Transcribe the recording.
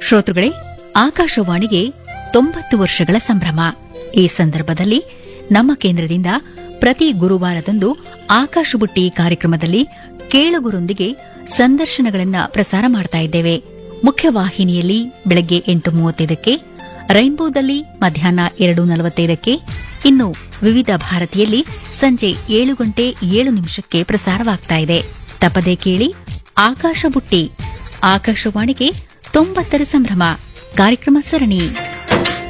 ಶ್ರೋತೃಗಳೇ ಆಕಾಶವಾಣಿಗೆ ತೊಂಬತ್ತು ವರ್ಷಗಳ ಸಂಭ್ರಮ ಈ ಸಂದರ್ಭದಲ್ಲಿ ನಮ್ಮ ಕೇಂದ್ರದಿಂದ ಪ್ರತಿ ಗುರುವಾರದಂದು ಆಕಾಶಬುಟ್ಟಿ ಕಾರ್ಯಕ್ರಮದಲ್ಲಿ ಕೇಳುಗರೊಂದಿಗೆ ಸಂದರ್ಶನಗಳನ್ನು ಪ್ರಸಾರ ಮಾಡ್ತಾ ಇದ್ದೇವೆ ಮುಖ್ಯವಾಹಿನಿಯಲ್ಲಿ ಬೆಳಗ್ಗೆ ಎಂಟು ಮೂವತ್ತೈದಕ್ಕೆ ರೈನ್ಬೋದಲ್ಲಿ ಮಧ್ಯಾಹ್ನ ಎರಡು ನಲವತ್ತೈದಕ್ಕೆ ಇನ್ನು ವಿವಿಧ ಭಾರತಿಯಲ್ಲಿ ಸಂಜೆ ಏಳು ಗಂಟೆ ಏಳು ನಿಮಿಷಕ್ಕೆ ಪ್ರಸಾರವಾಗ್ತಾ ಇದೆ ತಪ್ಪದೇ ಕೇಳಿ ಆಕಾಶ ಬುಟ್ಟಿ ಆಕಾಶವಾಣಿಗೆ ತೊಂಬತ್ತರ ಸಂಭ್ರಮ ಕಾರ್ಯಕ್ರಮ ಸರಣಿ